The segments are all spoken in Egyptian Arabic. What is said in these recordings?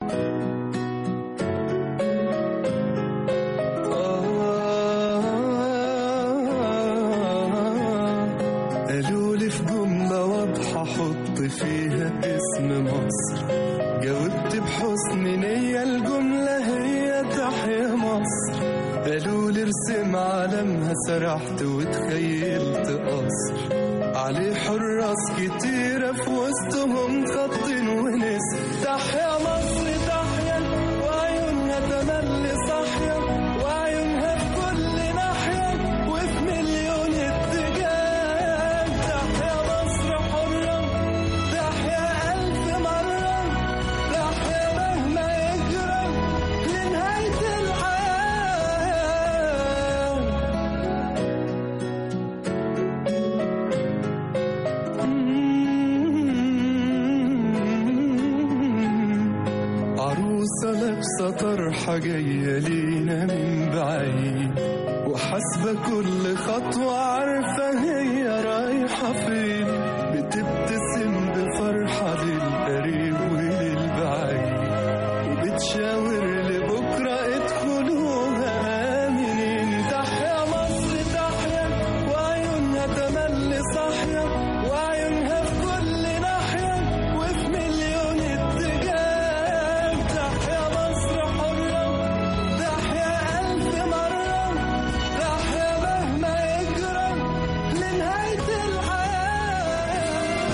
قالوا لي في جملة واضحة حط فيها اسم مصر جاوبت بحسن نية الجملة هي تحيا مصر قالوا لي ارسم علمها سرحت وتخيلت قصر عليه حراس كتيرة في وسطهم خط ونسر تحيا مصر تحيا وعيونها تملي صاحية وعيونها في كل ناحية وفي مليون اتجاه تحيا مصر حرة تحيا ألف مرة تحيا مهما يجرى لنهاية الحياة عروسة لابسة طرحة جاية لينا من بعيد وحاسبة كل خطوة عارفة هي رايحة فين بتبتسم بفرحة للقريب وللبعيد وبتشاور لبكرة ادخلوها آمنين تحيا مصر تحيا وعيونها تملي صاحية وعيونها في كل ناحية وفي مليون اتجاه تحيا مصر حرة تحيا ألف مرة تحيا مهما يجرى لنهاية الحياة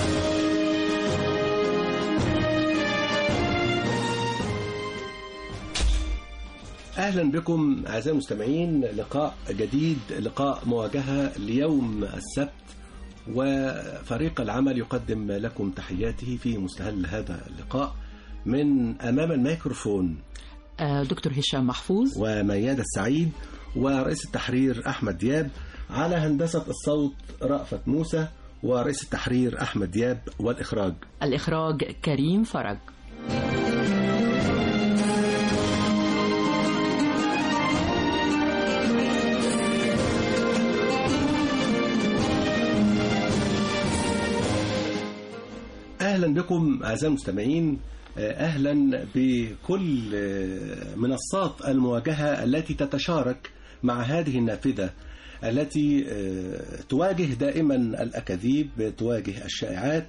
اهلا بكم اعزائي المستمعين لقاء جديد لقاء مواجهه ليوم السبت وفريق العمل يقدم لكم تحياته في مستهل هذا اللقاء من امام الميكروفون آه، دكتور هشام محفوظ وميادة السعيد ورئيس التحرير احمد دياب على هندسه الصوت رأفت موسى ورئيس التحرير احمد دياب والاخراج الإخراج كريم فرج اهلا بكم اعزائي المستمعين اهلا بكل منصات المواجهه التي تتشارك مع هذه النافذه التي تواجه دائما الاكاذيب تواجه الشائعات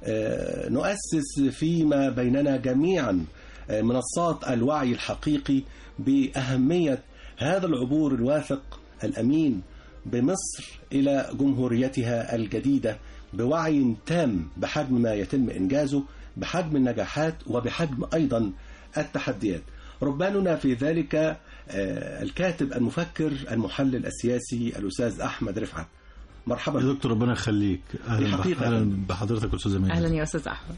نؤسس فيما بيننا جميعا منصات الوعي الحقيقي باهميه هذا العبور الواثق الامين بمصر الى جمهوريتها الجديده بوعي تام بحجم ما يتم انجازه بحجم النجاحات وبحجم ايضا التحديات. رباننا في ذلك آه، الكاتب المفكر المحلل السياسي الاستاذ احمد رفعت. مرحبا يا دكتور ربنا يخليك اهلا دي بح- حقيقة. اهلا بحضرتك استاذ امين أهلا يا أستاذ أحمد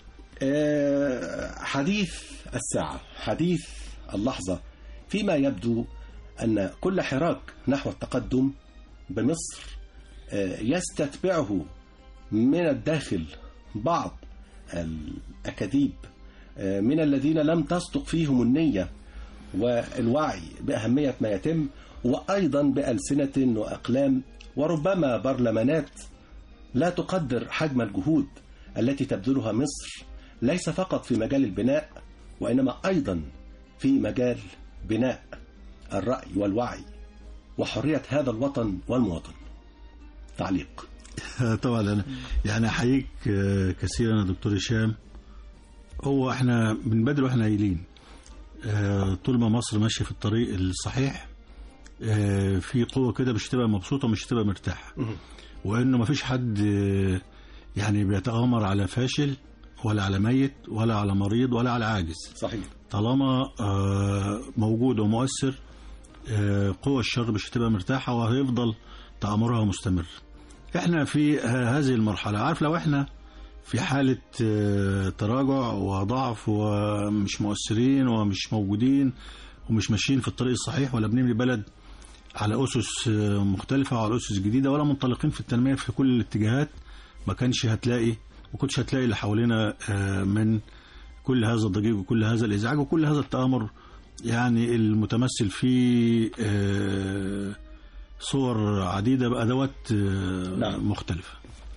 آه، حديث الساعة حديث اللحظة فيما يبدو أن كل حراك نحو التقدم بمصر آه، يستتبعه من الداخل بعض الأكاذيب آه، من الذين لم تصدق فيهم النية والوعي بأهمية ما يتم وأيضا بألسنة وأقلام وربما برلمانات لا تقدر حجم الجهود التي تبذلها مصر ليس فقط في مجال البناء وإنما أيضا في مجال بناء الرأي والوعي وحرية هذا الوطن والمواطن تعليق طبعا انا يعني احييك آه، كثيرا يا دكتور هشام هو احنا من بدري واحنا قايلين آه، طول ما مصر ماشيه في الطريق الصحيح آه، في قوه كده مش هتبقى مبسوطه ومش هتبقى مرتاحه وانه ما فيش حد آه، يعني بيتآمر على فاشل ولا على ميت ولا على مريض ولا على عاجز صحيح طالما آه، موجود ومؤثر آه، قوى الشر مش هتبقى مرتاحة وهيفضل تأمرها مستمر احنا في ه- هذه المرحلة عارف لو احنا في حالة آه، تراجع وضعف ومش مؤثرين ومش موجودين ومش ماشيين في الطريق الصحيح ولا بنبني بلد على أسس آه، مختلفة وعلى أسس جديدة ولا منطلقين في التنمية في كل الاتجاهات ما كانش هتلاقي ما كنتش هتلاقي اللي حوالينا آه، من كل هذا الضجيج وكل هذا الازعاج وكل هذا التآمر يعني المتمثل في آه، صور عديدة بأدوات آه، نعم. مختلفة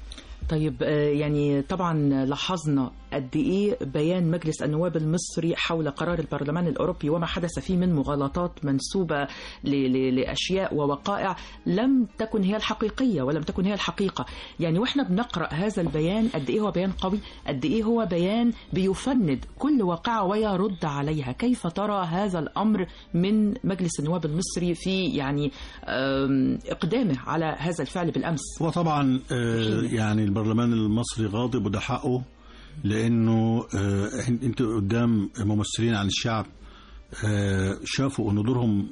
طيب آه، يعني طبعا لاحظنا قد ايه بيان مجلس النواب المصري حول قرار البرلمان الاوروبي وما حدث فيه من مغالطات منسوبه ل- ل- لاشياء ووقائع لم تكن هي الحقيقيه ولم تكن هي الحقيقه يعني واحنا بنقرا هذا البيان قد ايه هو بيان قوي قد ايه هو بيان بيفند كل واقعه ويرد عليها كيف ترى هذا الامر من مجلس النواب المصري في يعني آم، اقدامه على هذا الفعل بالامس هو طبعا آه، يعني البرلمان المصري غاضب وده حقه لانه آه، إحنا- انت قدام ممثلين عن الشعب آه، شافوا ان دورهم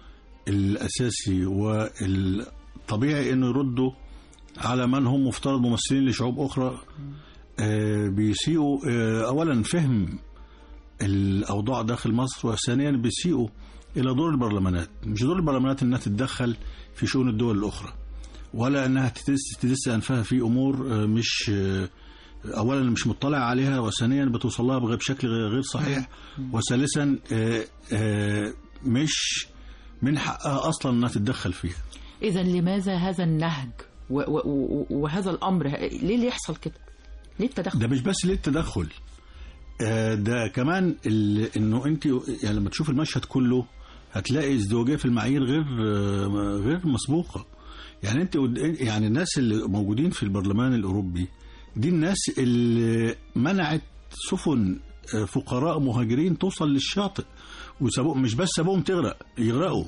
الاساسي والطبيعي انه يردوا على من هم مفترض ممثلين لشعوب اخرى آه، بيسيئوا آه، اولا فهم الاوضاع داخل مصر وثانيا بيسيئوا الى دور البرلمانات مش دور البرلمانات انها تتدخل في شؤون الدول الاخرى ولا انها تدس تدس انفها في امور آه، مش آه، اولا مش مطلع عليها وثانيا بتوصل لها بغ- بشكل غير غير صحيح وثالثا آه، آه، مش من حقها اصلا انها تتدخل فيها إذا لماذا هذا النهج و و و وهذا الأمر ليه اللي يحصل كده؟ ليه التدخل؟ ده مش بس ليه التدخل آه، ده كمان ال- انه انت يعني لما تشوف المشهد كله هتلاقي ازدواجيه في المعايير غير آه، غير مسبوقه يعني انت قد- يعني الناس اللي موجودين في البرلمان الاوروبي دي الناس اللي منعت سفن آه، فقراء مهاجرين توصل للشاطئ وسابوا مش بس سابوهم تغرق يغرقوا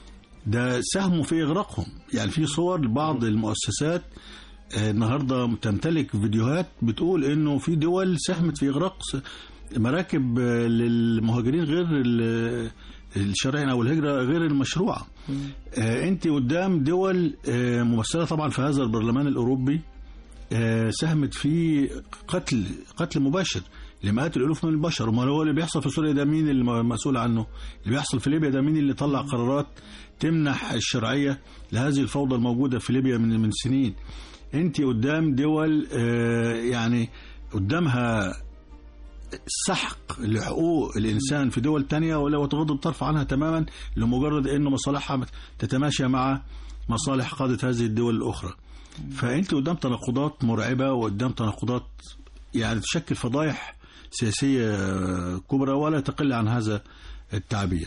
ده ساهموا في اغراقهم يعني في صور لبعض المؤسسات آه، النهارده تمتلك فيديوهات بتقول انه في دول ساهمت في اغراق س- مراكب آه، للمهاجرين غير ال- الشرعيين او الهجره غير المشروعه. آه، انت قدام دول آه، ممثله طبعا في هذا البرلمان الاوروبي آه، ساهمت في قتل قتل مباشر لمئات الالوف من البشر امال هو اللي بيحصل في سوريا ده مين اللي مسؤول عنه اللي بيحصل في ليبيا ده مين اللي طلع قرارات تمنح الشرعيه لهذه الفوضى الموجوده في ليبيا من من سنين انت قدام دول آه، يعني قدامها سحق لحقوق الانسان في دول تانية ولا تغض الطرف عنها تماما لمجرد انه مصالحها تتماشى مع مصالح قاده هذه الدول الاخرى فانت قدام تناقضات مرعبه وقدام تناقضات يعني تشكل فضايح سياسيه كبرى ولا تقل عن هذا التعبير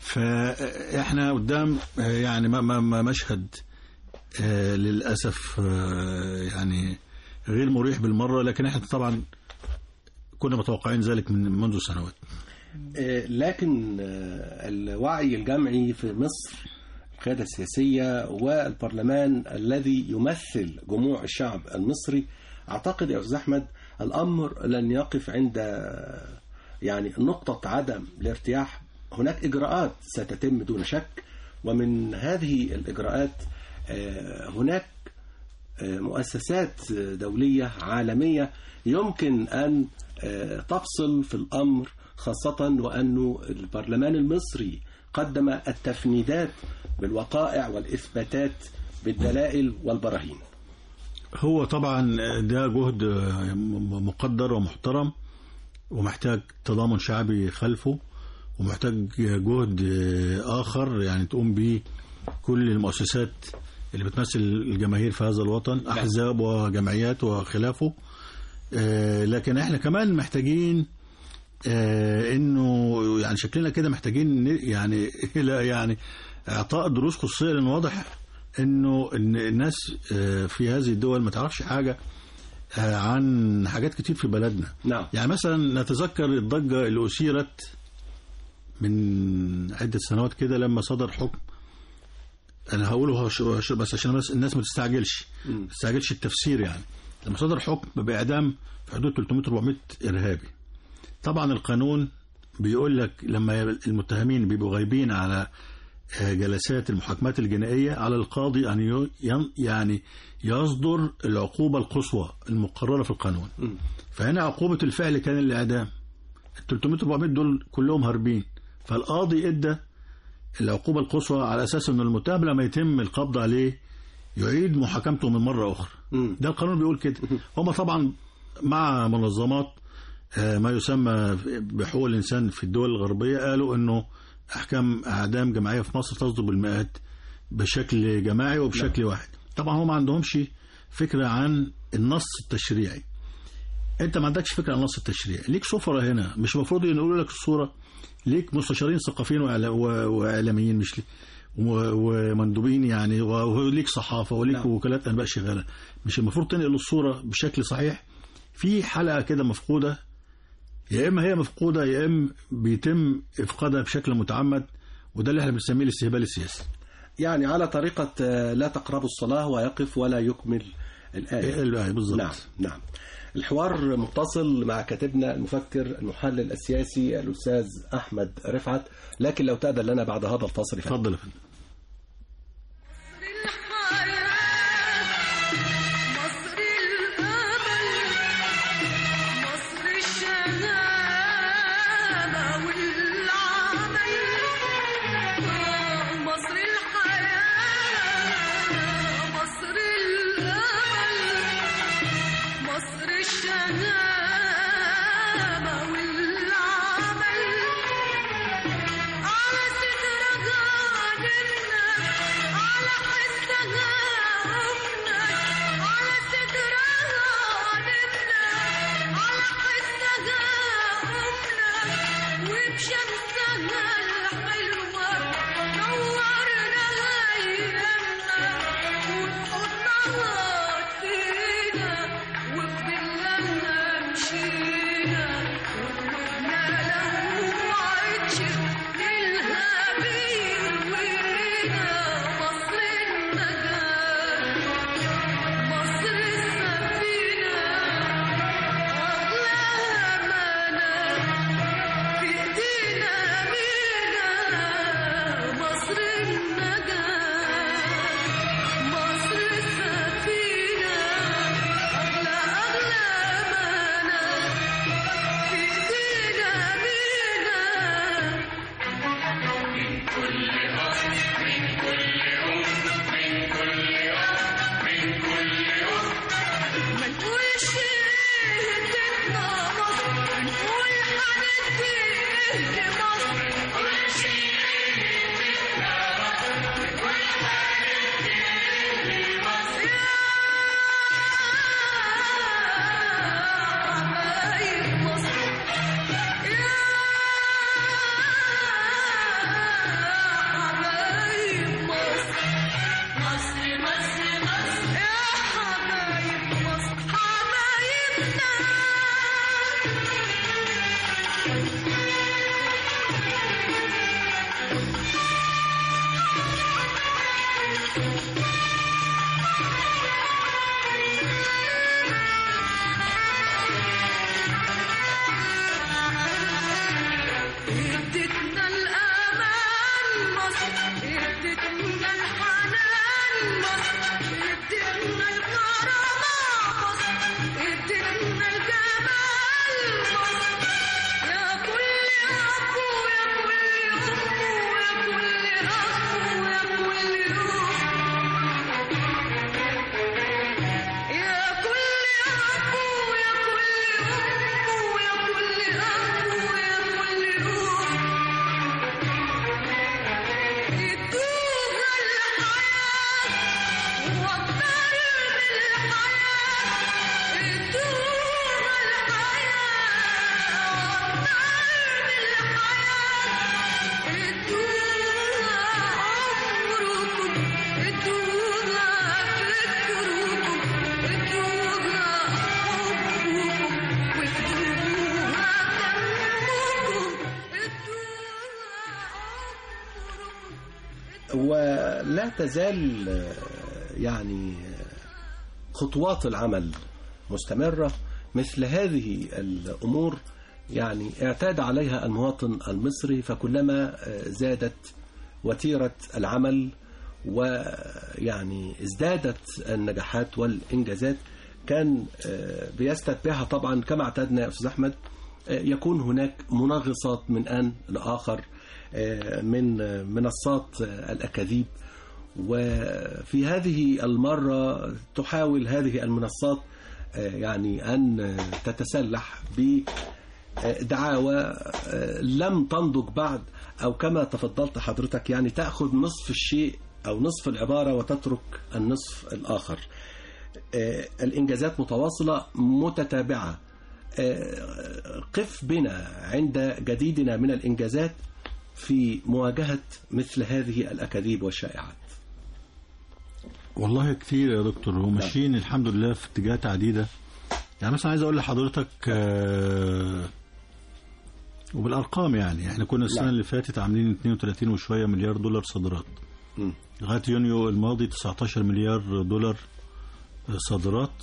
فاحنا قدام آه، يعني ما- ما- ما مشهد آه، للاسف آه، يعني غير مريح بالمره لكن احنا طبعا كنا متوقعين ذلك من منذ سنوات آه، لكن آه، الوعي الجمعي في مصر القيادة السياسية والبرلمان الذي يمثل جموع الشعب المصري أعتقد يا أستاذ أحمد الأمر لن يقف عند آه، يعني نقطة عدم الارتياح هناك إجراءات ستتم دون شك ومن هذه الإجراءات آه، هناك آه، مؤسسات دولية عالمية يمكن أن آه، تفصل في الأمر خاصة وأن البرلمان المصري قدم التفنيدات بالوقائع والإثباتات بالدلائل والبراهين هو طبعا ده جهد مقدر ومحترم ومحتاج تضامن شعبي خلفه ومحتاج جهد آخر يعني تقوم به كل المؤسسات اللي بتمثل الجماهير في هذا الوطن أحزاب وجمعيات وخلافه آه، لكن احنا كمان محتاجين آه، انه يعني شكلنا كده محتاجين ن- يعني الى يعني اعطاء دروس خصوصيه لان واضح انه ان الناس آه، في هذه الدول ما تعرفش حاجه آه، عن حاجات كتير في بلدنا نعم يعني مثلا نتذكر الضجه اللي اثيرت من عده سنوات كده لما صدر حكم انا هقوله هش- هش- بس عشان بس الناس ما تستعجلش مم. ما تستعجلش التفسير يعني لما صدر حكم باعدام في حدود 300 400 ارهابي طبعا القانون بيقول لك لما المتهمين بيبقوا غايبين على آه، جلسات المحاكمات الجنائيه على القاضي ان ي- ين- يعني يصدر العقوبه القصوى المقرره في القانون مم. فهنا عقوبه الفعل كان الاعدام ال 300 400 دول كلهم هاربين فالقاضي ادى العقوبه القصوى على اساس ان المتهم لما يتم القبض عليه يعيد محاكمته من مره اخرى مم. ده القانون بيقول كده هم طبعا مع منظمات آه، ما يسمى بحقوق الانسان في الدول الغربيه قالوا انه احكام اعدام جماعيه في مصر تصدر بالمئات بشكل جماعي وبشكل واحد طبعا هم ما عندهمش فكره عن النص التشريعي انت ما عندكش فكره عن النص التشريعي ليك سفراء هنا مش المفروض ينقلوا لك الصوره ليك مستشارين ثقافيين وإعلا- و- واعلاميين مش ليك و- ومندوبين يعني و- وليك صحافه وليك نعم. وكالات انباء شغاله مش المفروض تنقل الصوره بشكل صحيح في حلقه كده مفقوده يا اما هي مفقوده يا اما بيتم افقادها بشكل متعمد وده اللي احنا بنسميه الاستهبال السياسي يعني على طريقة آه، لا تقربوا الصلاة ويقف ولا يكمل الآية الآية بالظبط نعم نعم الحوار متصل مع كاتبنا المفكر المحلل السياسي الأستاذ أحمد رفعت لكن لو تأذن لنا بعد هذا الفاصل فندم. اتفضل يا فندم مصر الأمل مصر الشهامة والعمل مصر الحياة مصر الأمل مصر الشهامة والعمل على سترها نمنا على حسها أمنا على سترها نمنا على حسها أمنا وبشمسها الحلوة نورنا أيامنا وبحضنها فينا وبظلها مشينا وقلوبنا لو وعدش إلها بيروينا مصر النجاة مصر السفينة أغلى أمانة في إيدينا أمينة مصر النجاة مصر السفينة أغلى أغلى أمانة في إيدينا أمينة ما نقولش هدتنا مصر نقول هندي مصر حبايب مصر يا حبايب مصر مصر مصر مصر يا حبايب مصر حبايبنا ادتنا الامان مصر ادتنا الحنان مصر ادتنا الكرامه مصر ادتنا الجمال مصر يا كل اب ويا كل ام ويا كل اخ ويا كل اخت يا كل أب ويا كل أم ويا كل أخ ويا كل أخت ادوها الحياة وأكتر من الحياة ادوها الحياة وأكتر من الحياة ادوها عمركم ادوها فكركم ادوها حبكم وادوها دمكم ادوها عمركم ولا تزال آه، يعني آه، خطوات العمل مستمرة مثل هذه الأمور يعني اعتاد عليها المواطن المصري فكلما آه، زادت وتيرة العمل ويعني ازدادت النجاحات والإنجازات كان آه، بيستتبعها طبعا كما اعتدنا يا أستاذ أحمد آه، يكون هناك منغصات من آن لآخر آه، من آه، منصات آه، الأكاذيب وفي هذه المرة تحاول هذه المنصات آه، يعني أن آه، تتسلح بدعاوى آه، لم تنضج بعد أو كما تفضلت حضرتك يعني تأخذ نصف الشيء أو نصف العبارة وتترك النصف الآخر آه، الإنجازات متواصلة متتابعة آه، قف بنا عند جديدنا من الإنجازات في مواجهة مثل هذه الأكاذيب والشائعات والله كتير يا دكتور وماشيين الحمد لله في اتجاهات عديدة يعني مثلا عايز اقول لحضرتك آه، وبالارقام يعني احنا كنا السنه نعم. اللي فاتت عاملين 32 وشويه مليار دولار صادرات مم. لغايه يونيو الماضي 19 مليار دولار صادرات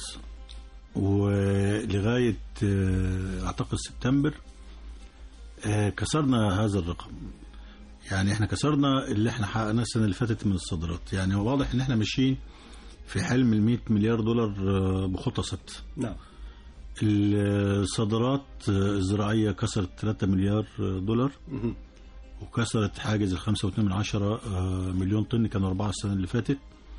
ولغايه آه، اعتقد سبتمبر آه، كسرنا هذا الرقم يعني احنا كسرنا اللي احنا حققناه السنه اللي فاتت من الصادرات يعني واضح ان احنا ماشيين في حلم ال 100 مليار دولار آه، بخطه ثابته نعم الصادرات الزراعية كسرت 3 مليار دولار مهم. وكسرت حاجز ال 5.2 من عشرة آه، مليون طن كانوا أربعة السنة اللي فاتت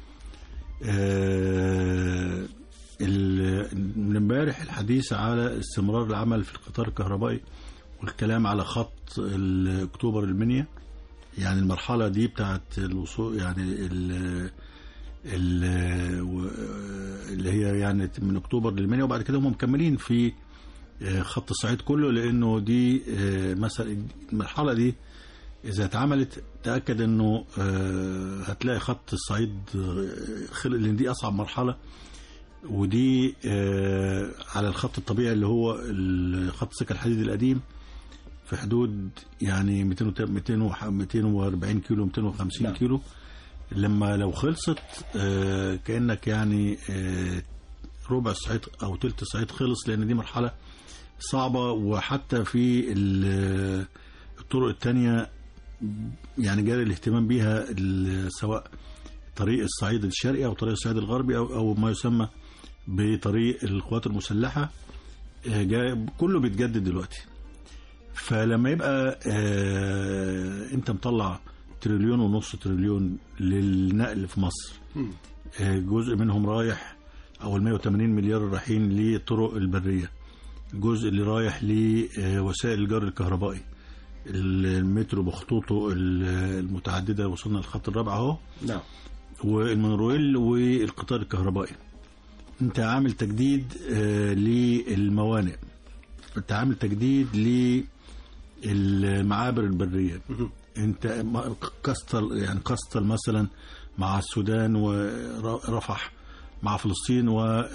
آه، ال- من امبارح الحديث على استمرار العمل في القطار الكهربائي والكلام على خط ال- اكتوبر المنيا يعني المرحلة دي بتاعت الوصول يعني ال ال- و- اللي هي يعني من اكتوبر للمنيا وبعد كده هم مكملين في آه، خط الصعيد كله لانه دي آه، مثلا المرحله دي اذا اتعملت تاكد انه آه، هتلاقي خط الصعيد آه، خلق لان دي اصعب مرحله ودي آه، على الخط الطبيعي اللي هو ال- خط السكه الحديد القديم في حدود يعني 200 وت- 200 وح- 240 كيلو 250 نعم. كيلو لما لو خلصت آه، كانك يعني آه، ربع الصعيد او تلت الصعيد خلص لان دي مرحله صعبه وحتى في ال- الطرق التانية يعني جاري الاهتمام بيها ال- سواء طريق الصعيد الشرقي او طريق الصعيد الغربي او او ما يسمى بطريق القوات المسلحه آه، جا- كله بيتجدد دلوقتي فلما يبقى آه، انت مطلع تريليون ونص تريليون للنقل في مصر مم. آه، جزء منهم رايح او ال 180 مليار رايحين للطرق البريه الجزء اللي رايح لوسائل الجر الكهربائي المترو بخطوطه ال- المتعدده وصلنا للخط الرابع اهو نعم والمونوريل والقطار الكهربائي انت عامل تجديد آه، للموانئ انت عامل تجديد للمعابر البريه مهم. انت ما- كاستل يعني كاستل مثلا مع السودان ورفح مع فلسطين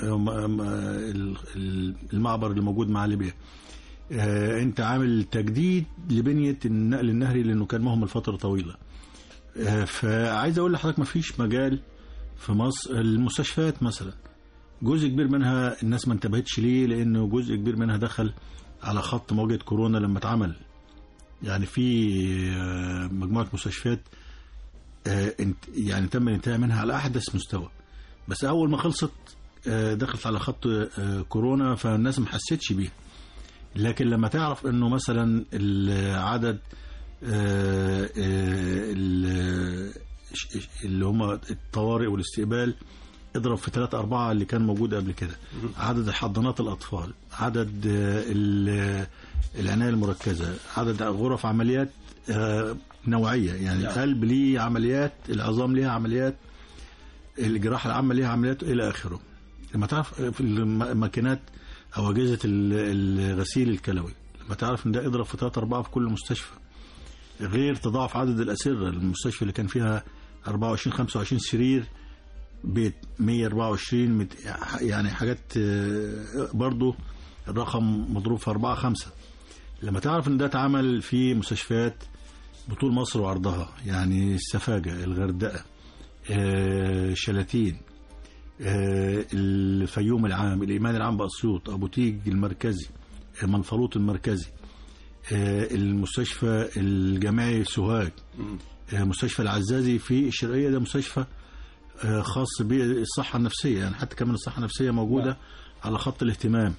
والمعبر اللي موجود مع ليبيا آه، انت عامل تجديد لبنيه النقل النهري لانه كان مهمل فتره طويله آه، فعايز اقول لحضرتك ما فيش مجال في مصر المستشفيات مثلا جزء كبير منها الناس ما انتبهتش ليه لانه جزء كبير منها دخل على خط مواجهه كورونا لما اتعمل يعني في آه، مجموعه مستشفيات آه، انت- يعني تم الانتهاء منها على احدث مستوى بس اول ما خلصت آه، دخلت على خط آه، كورونا فالناس ما حسيتش بيها لكن لما تعرف انه مثلا العدد آه، آه، ال- ش- ش- اللي هم الطوارئ والاستقبال اضرب في ثلاثة أربعة اللي كان موجود قبل كده عدد حضانات الأطفال عدد آه، ال- العناية المركزة عدد غرف عمليات آه، نوعية يعني نعم. القلب ليه عمليات العظام ليها عمليات الجراحة العامة ليها عمليات إلى آخره لما تعرف في الماكينات أو أجهزة ال- الغسيل الكلوي لما تعرف إن ده اضرب في ثلاثة أربعة في كل مستشفى غير تضاعف عدد الأسرة المستشفى اللي كان فيها 24 25 سرير بيت 124 مت- يعني حاجات آه، برضو الرقم مضروب في 4 5 لما تعرف ان ده اتعمل في مستشفيات بطول مصر وعرضها يعني السفاجة الغردقة آه، شلاتين آه، الفيوم العام الإيمان العام بأسيوط أبو تيج المركزي آه، منفلوط المركزي آه، المستشفى الجامعي سوهاج آه، مستشفى العزازي في الشرقية ده مستشفى آه، خاص بالصحة النفسية يعني حتى كمان الصحة النفسية موجودة نعم. على خط الاهتمام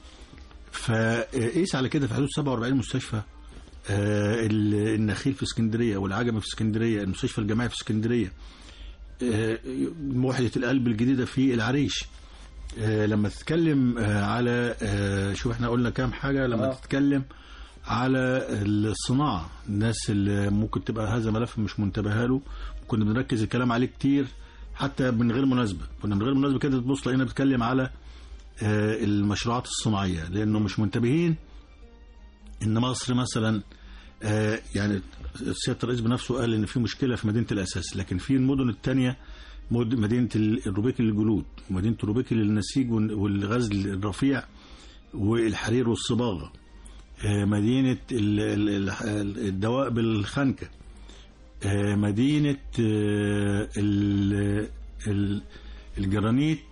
فقيس على كده في حدود 47 مستشفى آه، ال- النخيل في اسكندريه والعجمي في اسكندريه المستشفى الجامعي في اسكندريه آه، وحده القلب الجديده في العريش آه، لما تتكلم آه، على آه، شوف احنا قلنا كام حاجه لما آه. تتكلم على الصناعه الناس اللي ممكن تبقى هذا ملف مش منتبهه له كنا بنركز الكلام عليه كتير حتى من غير مناسبه كنا من غير مناسبه كده تبص لقينا بتكلم على آه، المشروعات الصناعيه لانه مش منتبهين ان مصر مثلا آه، يعني سياده الرئيس بنفسه قال ان في مشكله في مدينه الاساس لكن في المدن الثانيه مدينه ال- الروبيكي للجلود ومدينه الروبيكي للنسيج وال- والغزل الرفيع والحرير والصباغه آه، مدينه ال- ال- ال- الدواء بالخنكه آه، مدينه آه، ال- ال- الجرانيت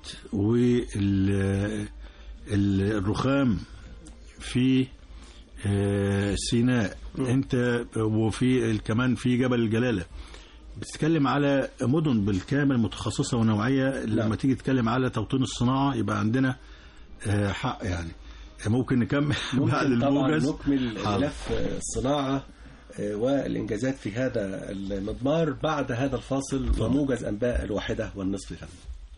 والرخام في آه، سيناء انت وفي كمان في جبل الجلاله بتتكلم على مدن بالكامل متخصصه ونوعيه لما تيجي تتكلم على توطين الصناعه يبقى عندنا آه، حق يعني ممكن نكمل بعد ممكن طبعا الموجز نكمل حاضر. ملف الصناعة آه، والإنجازات في هذا المضمار بعد هذا الفاصل وموجز أنباء الواحدة والنصف فن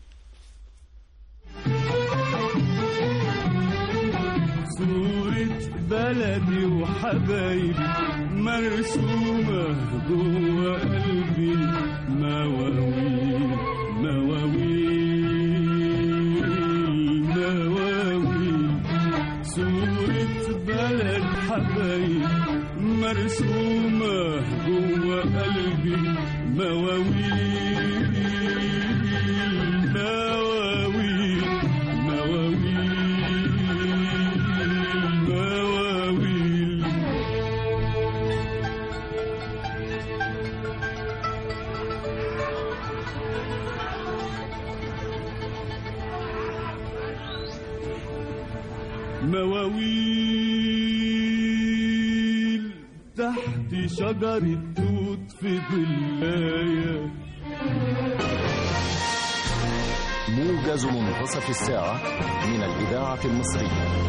صورة بلدي وحبايبي مرسومة جوه قلبي مواويل مواويل مواويل صورة بلد حبايبي مرسومة جوه قلبي مواويل مواويل مواويل مواويل مواويل تحت شجرة توت في ظلايا موجز منتصف الساعة من الإذاعة المصرية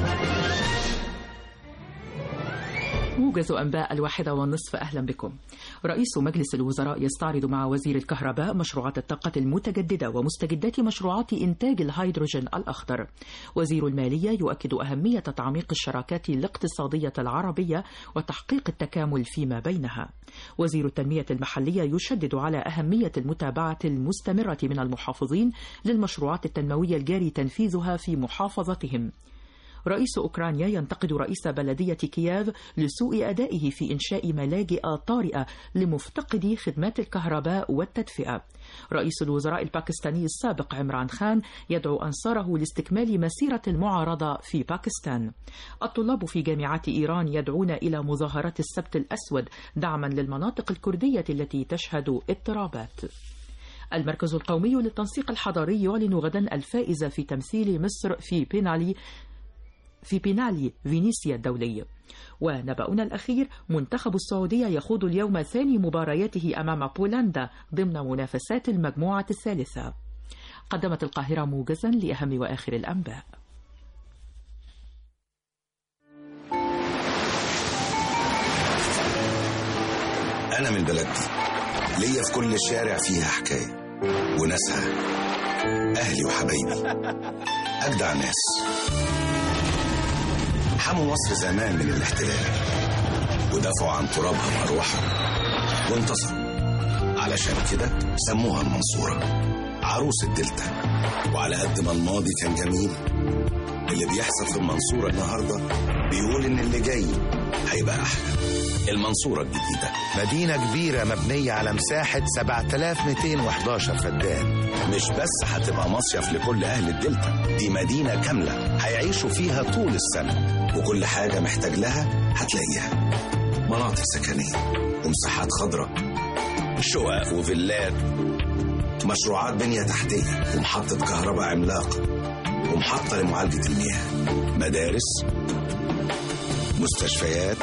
موجز أنباء الواحدة والنصف أهلا بكم رئيس مجلس الوزراء يستعرض مع وزير الكهرباء مشروعات الطاقة المتجددة ومستجدات مشروعات إنتاج الهيدروجين الأخضر وزير المالية يؤكد أهمية تعميق الشراكات الاقتصادية العربية وتحقيق التكامل فيما بينها وزير التنمية المحلية يشدد على أهمية المتابعة المستمرة من المحافظين للمشروعات التنموية الجاري تنفيذها في محافظتهم رئيس أوكرانيا ينتقد رئيس بلدية كييف لسوء أدائه في إنشاء ملاجئ طارئة لمفتقدي خدمات الكهرباء والتدفئة رئيس الوزراء الباكستاني السابق عمران خان يدعو أنصاره لاستكمال مسيرة المعارضة في باكستان الطلاب في جامعات إيران يدعون إلى مظاهرات السبت الأسود دعما للمناطق الكردية التي تشهد اضطرابات المركز القومي للتنسيق الحضاري يعلن غدا الفائز في تمثيل مصر في بينالي في بينالي فينيسيا الدولي ونبأنا الأخير منتخب السعودية يخوض اليوم ثاني مبارياته أمام بولندا ضمن منافسات المجموعة الثالثة قدمت القاهرة موجزا لأهم وآخر الأنباء أنا من البلد دي ليا في كل شارع فيها حكاية وناسها أهلي وحبايبي أجدع ناس حموا مصر زمان من الاحتلال ودافعوا عن ترابها وأرواحهم وانتصروا علشان كده سموها المنصورة عروس الدلتا وعلى قد ما الماضي كان جميل اللي بيحصل في المنصورة النهاردة بيقول إن اللي جاي هيبقى أحلى المنصورة الجديدة مدينة كبيرة مبنية على مساحة 7211 فدان مش بس هتبقى مصيف لكل أهل الدلتا دي مدينة كاملة هيعيشوا فيها طول السنة وكل حاجة محتاج لها هتلاقيها مناطق سكنية ومساحات خضراء شقق وفيلات مشروعات بنية تحتية ومحطة كهرباء عملاقة ومحطة لمعالجة المياه مدارس مستشفيات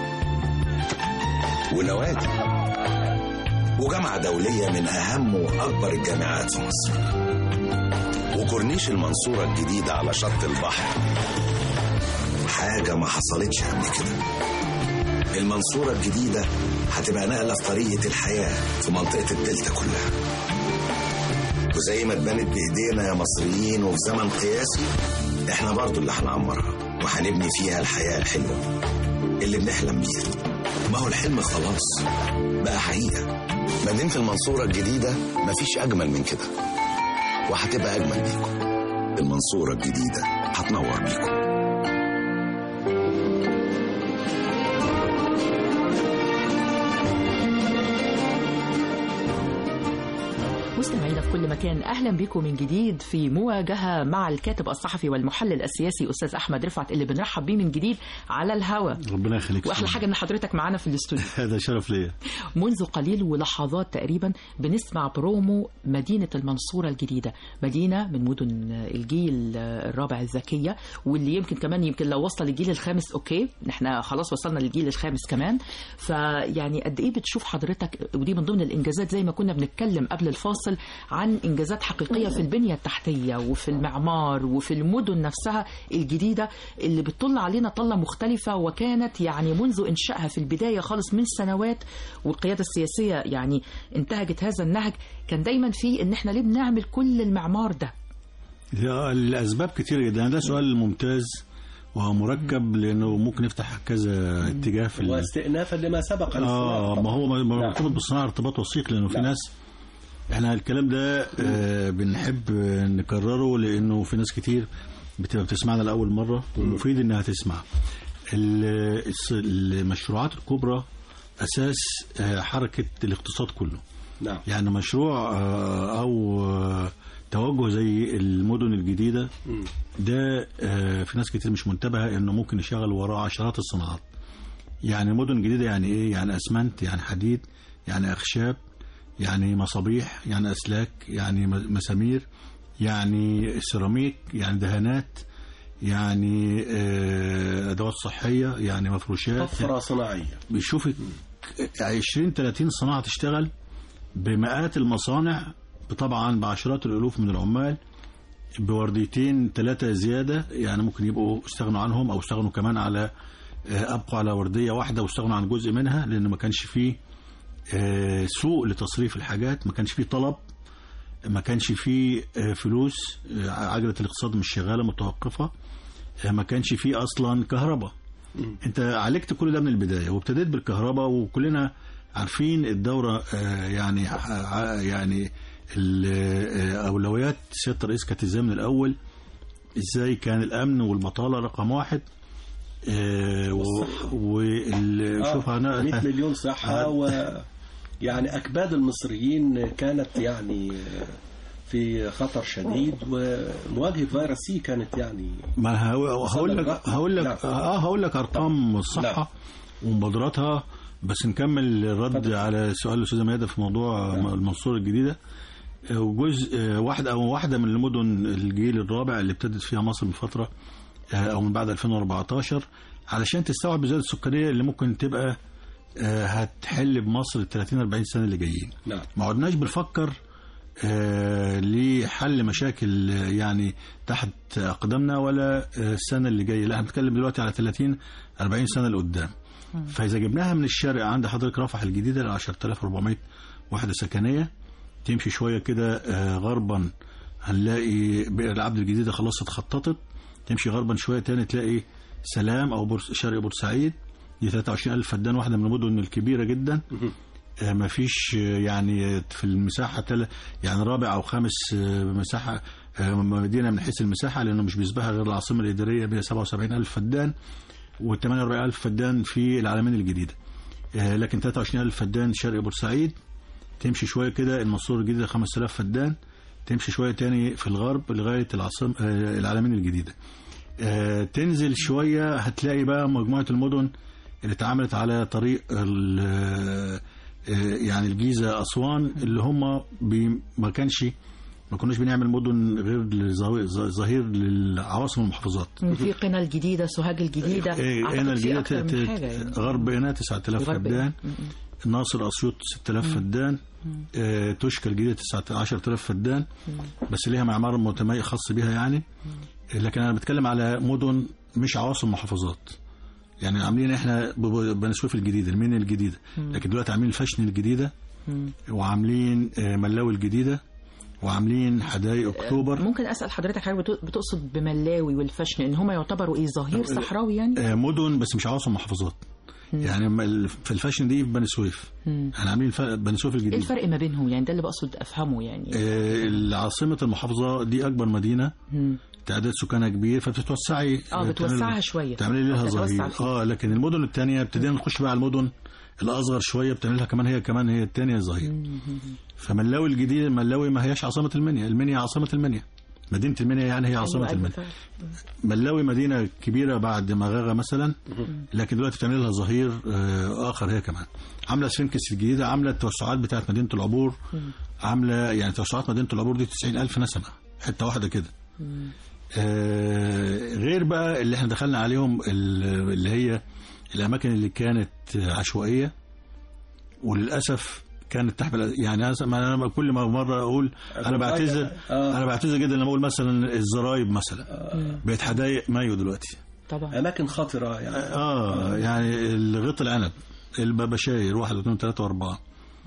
ونوادي وجامعة دولية من أهم وأكبر الجامعات في مصر وكورنيش المنصورة الجديدة على شط البحر حاجة ما حصلتش قبل كده المنصورة الجديدة هتبقى نقلة في طريقة الحياة في منطقة الدلتا كلها وزي ما اتبنت بإيدينا يا مصريين وفي زمن قياسي احنا برضو اللي هنعمرها وهنبني فيها الحياة الحلوة اللي بنحلم بيها ما هو الحلم خلاص بقى حقيقة مدينة المنصورة الجديدة مفيش أجمل من كده وهتبقى أجمل بيكم المنصورة الجديدة هتنور بيكم مستمعينا في كل مكان اهلا بكم من جديد في مواجهه مع الكاتب الصحفي والمحلل السياسي استاذ احمد رفعت اللي بنرحب بيه من جديد على الهوا ربنا يخليك واحلى حاجه ان حضرتك معانا في الاستوديو هذا شرف ليا منذ قليل ولحظات تقريبا بنسمع برومو مدينة المنصورة الجديدة مدينة من مدن الجيل الرابع الذكية واللي يمكن كمان يمكن لو وصل للجيل الخامس اوكي احنا خلاص وصلنا للجيل الخامس كمان فيعني قد ايه بتشوف حضرتك ودي من ضمن الانجازات زي ما كنا بنتكلم قبل الفاصل عن انجازات حقيقية في البنية التحتية وفي المعمار وفي المدن نفسها الجديدة اللي بتطل علينا طلة مختلفة وكانت يعني منذ انشائها في البداية خالص من سنوات والقيادة السياسية يعني انتهجت هذا النهج كان دايما في ان احنا ليه بنعمل كل المعمار ده هي الاسباب كتير جدا ده سؤال ممتاز ومركب لانه ممكن يفتح كذا اتجاه في ال- واستئنافا لما سبق اه ما هو نعم. مرتبط بالصناعه ارتباط وثيق لانه في نعم. ناس احنا الكلام ده آه بنحب نكرره لانه في ناس كتير بتبقى بتسمعنا لاول مره ومفيد انها تسمع ال- الس- المشروعات الكبرى اساس آه حركه الاقتصاد كله نعم يعني مشروع آه، او آه، توجه زي المدن الجديده مم. ده آه، في ناس كتير مش منتبهه انه ممكن يشغل وراه عشرات الصناعات يعني مدن جديده يعني ايه يعني اسمنت يعني حديد يعني اخشاب يعني مصابيح يعني اسلاك يعني م- مسامير يعني سيراميك يعني دهانات يعني آه، ادوات صحيه يعني مفروشات طفرة صناعية بيشوف 20 30 صناعه تشتغل بمئات المصانع طبعا بعشرات الالوف من العمال بورديتين ثلاثه زياده يعني ممكن يبقوا استغنوا عنهم او استغنوا كمان على آه، ابقوا على ورديه واحده واستغنوا عن جزء منها لان ما كانش فيه آه، سوق لتصريف الحاجات ما كانش فيه طلب ما كانش فيه آه، فلوس آه، عجله الاقتصاد مش شغاله متوقفه آه، ما كانش فيه اصلا كهرباء انت عالجت كل ده من البدايه وابتديت بالكهرباء وكلنا عارفين الدوره آه، يعني ع- يعني ال- آه، اولويات سياده الرئيس كانت ازاي من الاول ازاي كان الامن والبطاله رقم واحد آه، و- وال- شوف آه، انا 100 مليون صحة و يعني أكباد المصريين كانت يعني في خطر شديد ومواجهة فيروس سي كانت يعني ما هو- هقول لك هقول لك نعم. اه هقول لك ارقام الصحه ومبادراتها بس نكمل الرد اتفضل. على سؤال الاستاذه ميادة في موضوع نعم. المنصوره الجديده آه، وجزء آه، واحد او واحده من المدن الجيل الرابع اللي ابتدت فيها مصر من فتره آه، او من بعد 2014 علشان تستوعب الزياده السكانيه اللي ممكن تبقى آه، هتحل بمصر ال 30 40 سنه اللي جايين نعم ما عدناش بنفكر آه، لحل مشاكل آه، يعني تحت اقدامنا ولا آه، السنه اللي جايه لا احنا بنتكلم دلوقتي على 30 40 سنه لقدام فاذا جبناها من الشرق عند حضرتك رفح الجديده ل 10400 وحده سكنيه تمشي شويه كده آه، غربا هنلاقي بئر العبد الجديده خلاص اتخططت تمشي غربا شويه تاني تلاقي سلام او بورس شرق بورسعيد دي 23000 فدان واحده من المدن الكبيره جدا آه، ما فيش آه، يعني في المساحة تل يعني رابع أو خامس آه، مساحة آه، مدينة من حيث المساحة لأنه مش بيسبقها غير العاصمة الإدارية بها 77 ألف فدان و 48 ألف فدان في العالمين الجديدة آه، لكن 23 ألف فدان شرق بورسعيد تمشي شوية كده المنصورة الجديدة 5000 فدان تمشي شوية تاني في الغرب لغاية العاصمة آه، العالمين الجديدة آه، تنزل شوية هتلاقي بقى مجموعة المدن اللي اتعملت على طريق ال- آه، يعني الجيزة أسوان اللي هم بي ما كانش ما كناش بنعمل مدن غير لظهير- ظهير للعواصم والمحافظات في قنا الجديدة سوهاج الجديدة إيه، أعتقد هنا في الجديدة أكتر من ت- حاجة يعني. غرب هنا 9000 غرب فدان هنا. م- م. ناصر أسيوط 6000 فدان آه، توشكا الجديدة 10000 فدان بس ليها معمار متميز خاص بيها يعني لكن أنا بتكلم على مدن مش عواصم محافظات يعني عاملين احنا ب- ب- بني سويف الجديده المنيا الجديده لكن دلوقتي عاملين الفشن الجديده وعاملين آه، ملاوي الجديده وعاملين حدائق اكتوبر ممكن أسأل حضرتك حاجة بت- بتقصد بملاوي والفشن إن هم يعتبروا إيه ظهير صحراوي يعني آه، مدن بس مش عواصم محافظات يعني ما ال- في الفاشن دي في بني سويف مم. احنا عاملين ف- بني سويف ايه الجديد الفرق ما بينهم يعني ده اللي بقصد افهمه يعني آه، عاصمة المحافظة دي أكبر مدينة مم. تعداد سكانها كبير فبتتوسعي اه بتوسعها شويه تعملي لها بتتوسع ظهير فيها. اه لكن المدن الثانية ابتدينا نخش بقى على المدن الأصغر شوية بتعمل لها كمان هي كمان هي الثانية ظهير فملاوي الجديدة ملاوي ما هياش عاصمة المنيا المنيا عاصمة المنيا مدينة المنيا يعني هي عاصمة أيوة، أيوة المنيا فعلا. ملاوي مدينة كبيرة بعد مغاغة مثلا لكن دلوقتي بتعمل لها ظهير آه، آخر هي كمان عاملة سفنكس الجديدة عاملة التوسعات بتاعت مدينة العبور عاملة يعني توسعات مدينة العبور دي 90 ألف نسمة حتة واحدة كده آه، غير بقى اللي احنا دخلنا عليهم ال- اللي هي الأماكن اللي كانت عشوائية وللأسف كانت تحمل يعني أنا- ما انا كل ما مره اقول انا بعتذر آه. انا بعتذر جدا لما اقول مثلا الزرايب مثلا بقت حدايق مايو دلوقتي طبعا اماكن خطره يعني اه يعني الغط العنب البابشاير واحد واثنين وثلاثة وأربعة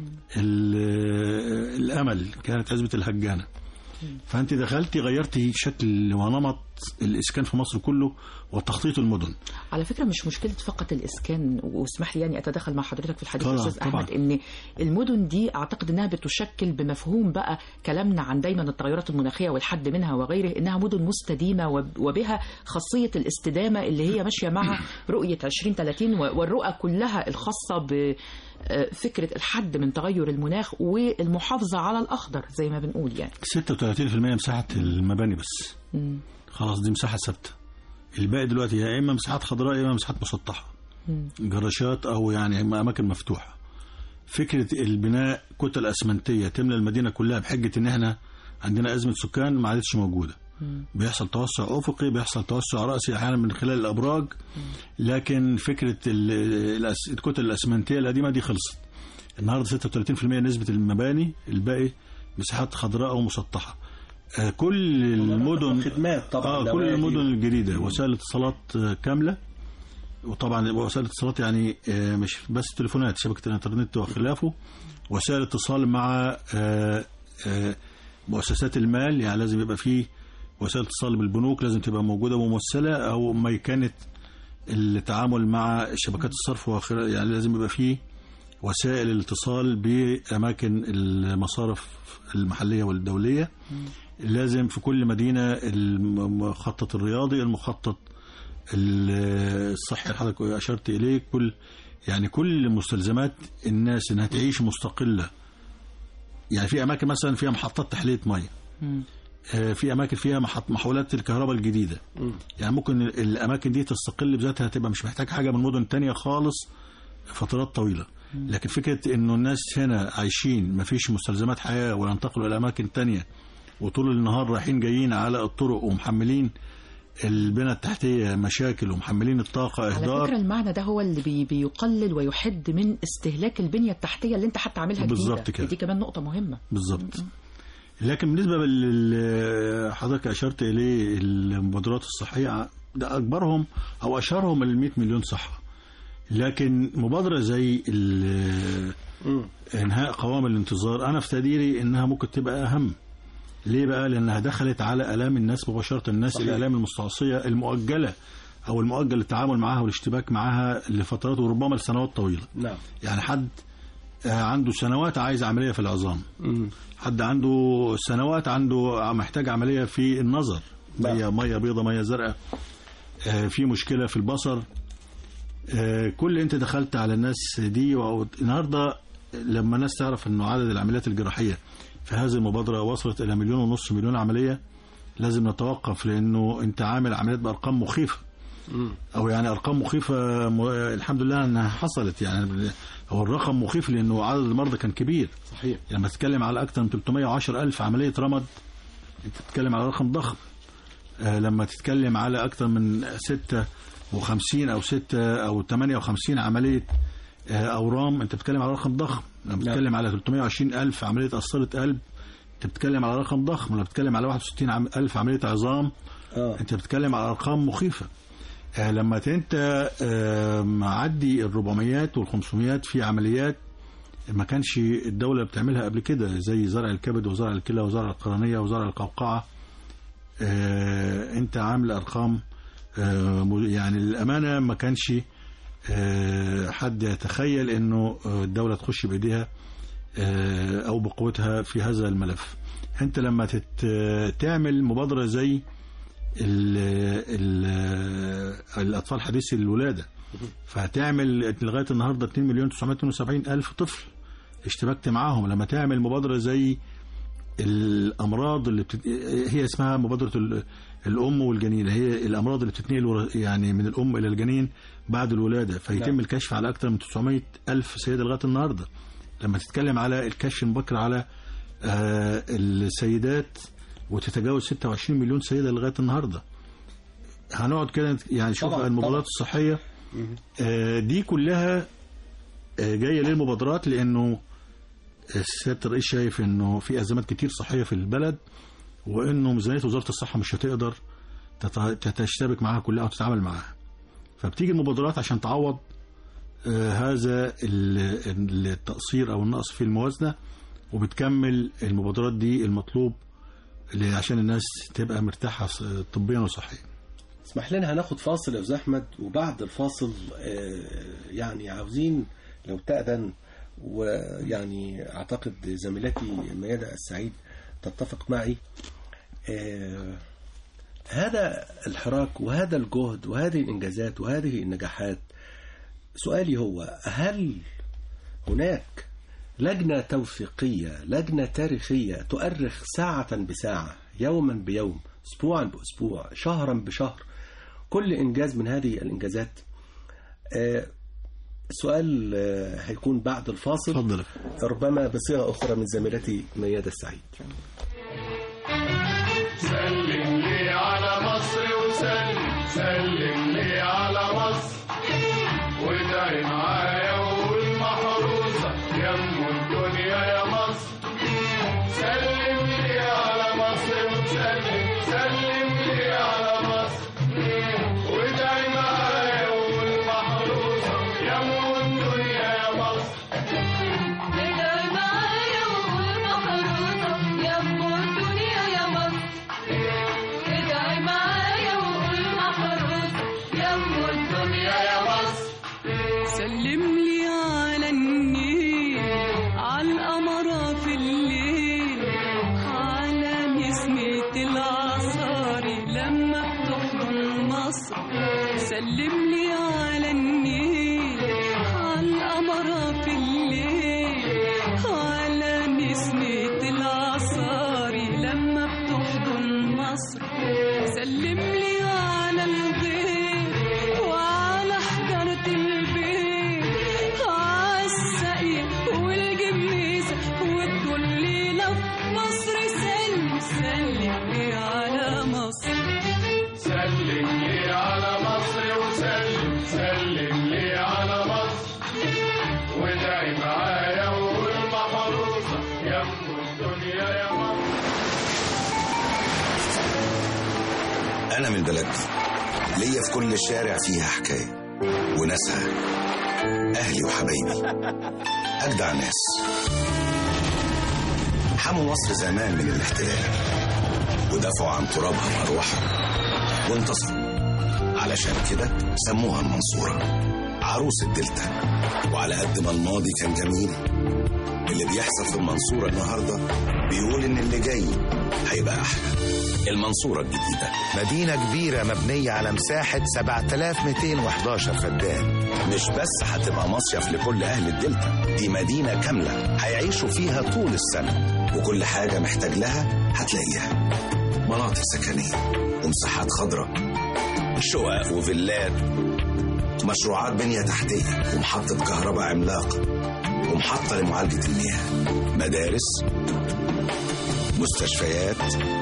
ال- الأمل كانت عزبة الهجانة فأنت دخلتي غيرتي شكل ونمط الإسكان في مصر كله وتخطيط المدن على فكره مش مشكله فقط الاسكان واسمح لي يعني اتدخل مع حضرتك في الحديث طبعاً، استاذ طبعاً. احمد ان المدن دي اعتقد انها بتشكل بمفهوم بقى كلامنا عن دايما التغيرات المناخيه والحد منها وغيره انها مدن مستديمه وب- وبها خاصيه الاستدامه اللي هي ماشيه مع رؤيه 2030 و- والرؤى كلها الخاصه ب آه، فكره الحد من تغير المناخ والمحافظه على الاخضر زي ما بنقول يعني 36% مساحة المباني بس مم. خلاص دي مساحة ثابتة الباقي دلوقتي يا إما مساحات خضراء يا إما مساحات مسطحة مم. جراشات أو يعني أماكن مفتوحة فكرة البناء كتل أسمنتية تملى المدينة كلها بحجة إن إحنا عندنا أزمة سكان ما عادتش موجودة بيحصل توسع أفقي بيحصل توسع رأسي أحيانا من خلال الأبراج لكن فكرة ال- الأس- الكتل الأسمنتية القديمة دي خلصت النهاردة 36% نسبة المباني الباقي مساحات خضراء أو مسطحة آه، كل المدن خدمات طبعا اه كل نوادي. المدن الجديده وسائل اتصالات آه، كامله وطبعا وسائل الاتصالات يعني آه، مش بس تليفونات شبكه الانترنت وخلافه وسائل اتصال مع آه، آه، مؤسسات المال يعني لازم يبقى فيه وسائل اتصال بالبنوك لازم تبقى موجوده ممثله او ميكنه التعامل مع شبكات الصرف وخلافه يعني لازم يبقى فيه وسائل الاتصال باماكن المصارف المحليه والدوليه لازم في كل مدينة المخطط الرياضي المخطط ال- الصحي اللي حضرتك أشرت إليه كل يعني كل مستلزمات الناس إنها تعيش مستقلة يعني في أماكن مثلا فيها محطات تحلية مية مم. آه، في أماكن فيها محط محولات الكهرباء الجديدة يعني ممكن الأماكن دي تستقل بذاتها تبقى مش محتاج حاجة من مدن تانية خالص فترات طويلة لكن فكرة إنه الناس هنا عايشين مفيش مستلزمات حياة ولا ينتقلوا إلى أماكن تانية وطول النهار رايحين جايين على الطرق ومحملين البنى التحتية مشاكل ومحملين الطاقة على إهدار فكرة المعنى ده هو اللي بي بيقلل ويحد من استهلاك البنية التحتية اللي انت حتى عاملها جديدة بالظبط كده. دي كمان نقطة مهمة بالظبط لكن بالنسبة اللي حضرتك أشرت إليه المبادرات الصحية ده أكبرهم أو أشهرهم ال 100 مليون صحة لكن مبادرة زي ال- إنهاء قوام الانتظار أنا في تقديري إنها ممكن تبقى أهم ليه بقى؟ لأنها دخلت على آلام الناس مباشرة الناس صحيح. الآلام المستعصية المؤجلة أو المؤجل التعامل معها والاشتباك معها لفترات وربما لسنوات طويلة نعم يعني حد آه، عنده سنوات عايز عملية في العظام حد عنده سنوات عنده محتاج عملية في النظر نعم. مية مية بيضة مية زرقاء آه، في مشكلة في البصر آه، كل انت دخلت على الناس دي وأو- النهارده لما الناس تعرف انه عدد العمليات الجراحية في هذه المبادرة وصلت الى مليون ونص مليون عملية لازم نتوقف لانه انت عامل عمليات بارقام مخيفة او يعني ارقام مخيفة م... الحمد لله انها حصلت يعني هو الرقم مخيف لانه عدد المرضى كان كبير صحيح لما تتكلم على أكثر من 310 ألف عملية رمد أنت بتتكلم على رقم ضخم آه، لما تتكلم على أكثر من 56 أو 6 أو 58 عملية آه، أورام أنت بتتكلم على رقم ضخم لما بتتكلم على 320 ألف عملية قسطرة قلب أنت بتتكلم على رقم ضخم لما بتتكلم على 61 عم- ألف عملية عظام اه انت بتتكلم على ارقام مخيفه آه، لما انت آه، معدي ال 400 وال 500 في عمليات ما كانش الدوله بتعملها قبل كده زي زرع الكبد وزرع الكلى وزرع القرنيه وزرع القوقعه آه، انت عامل ارقام آه، م- يعني الامانه ما كانش آه، حد يتخيل انه آه، الدولة تخش بايديها آه، او بقوتها في هذا الملف انت لما تت- تعمل مبادرة زي ال ال الاطفال حديثي الولاده فهتعمل لغايه النهارده 2 مليون 972 الف طفل اشتبكت معاهم لما تعمل مبادره زي الامراض اللي بتت... هي اسمها مبادره ال- الام والجنين هي الامراض اللي بتتنقل ورا- يعني من الام الى الجنين بعد الولاده فيتم نعم. الكشف على اكثر من 900 الف سيده لغايه النهارده لما تتكلم على الكشف المبكر على آه السيدات وتتجاوز 26 مليون سيده لغايه النهارده هنقعد كده يعني نشوف طبعاً، المبادرات طبعاً. الصحيه آه دي كلها آه جايه للمبادرات لانه سياده الرئيس شايف انه في ازمات كتير صحيه في البلد وانه ميزانيه وزاره الصحه مش هتقدر تت- تشتبك معاها كلها او تتعامل معاها فبتيجي المبادرات عشان تعوض آه، هذا ال- التقصير او النقص في الموازنه وبتكمل المبادرات دي المطلوب اللي عشان الناس تبقى مرتاحه ص- طبيا وصحيا اسمح لنا هناخد فاصل يا استاذ احمد وبعد الفاصل آه، يعني عاوزين لو تأذن ويعني اعتقد زميلتي ميادة السعيد تتفق معي آه، هذا الحراك وهذا الجهد وهذه الانجازات وهذه النجاحات سؤالي هو هل هناك لجنة توثيقية لجنة تاريخية تؤرخ ساعة بساعة يوما بيوم أسبوعا بأسبوع شهرا بشهر كل إنجاز من هذه الإنجازات آه، السؤال آه، هيكون بعد الفاصل اتفضل ربما بصيغة أخرى من زميلتي ميادة السعيد سلم لي على مصر وسلم سلم لي على مصر وادعي معايا وقول محروسة يم الدنيا يا مصر سلم لي على مصر وسلم سلم لي على مصر وادعي معايا وقول محروسة يم الدنيا يا مصر ادعي معايا وقول محروسة يم الدنيا يا مصر ادعي معايا وقول محروسة يم الدنيا يا مصر سلم لي على النيل على القمرة في الليل على نسمة العصاري لما بتحضن مصر سلم لي على النيل على القمرة في الليل على نسمة العصاري لما بتحضن مصر سلم لي على الغيب وعلى حجرة البيت عالسقي والجميزة وتقول لي لو مصر سلم سلم لي على مصر سلم لي على مصر وسلم سلم لي على مصر وادعي معايا وقول محروسة يم الدنيا يا مصر أنا من بلدي ليا في كل شارع فيها حكاية وناسها أهلي وحبايبي أجدع ناس حموا مصر زمان من الاحتلال ودافعوا عن ترابها وأرواحها وانتصروا علشان كده سموها المنصورة عروس الدلتا وعلى قد ما الماضي كان جميل اللي بيحصل في المنصورة النهاردة بيقول إن اللي جاي هيبقى أحلى المنصورة الجديدة مدينة كبيرة مبنية على مساحة 7211 فدان مش بس هتبقى مصيف لكل أهل الدلتا دي مدينة كاملة هيعيشوا فيها طول السنة وكل حاجة محتاج لها هتلاقيها مناطق سكنية ومساحات خضراء شقق وفيلات مشروعات بنية تحتية ومحطة كهرباء عملاقة ومحطة لمعالجة المياه مدارس مستشفيات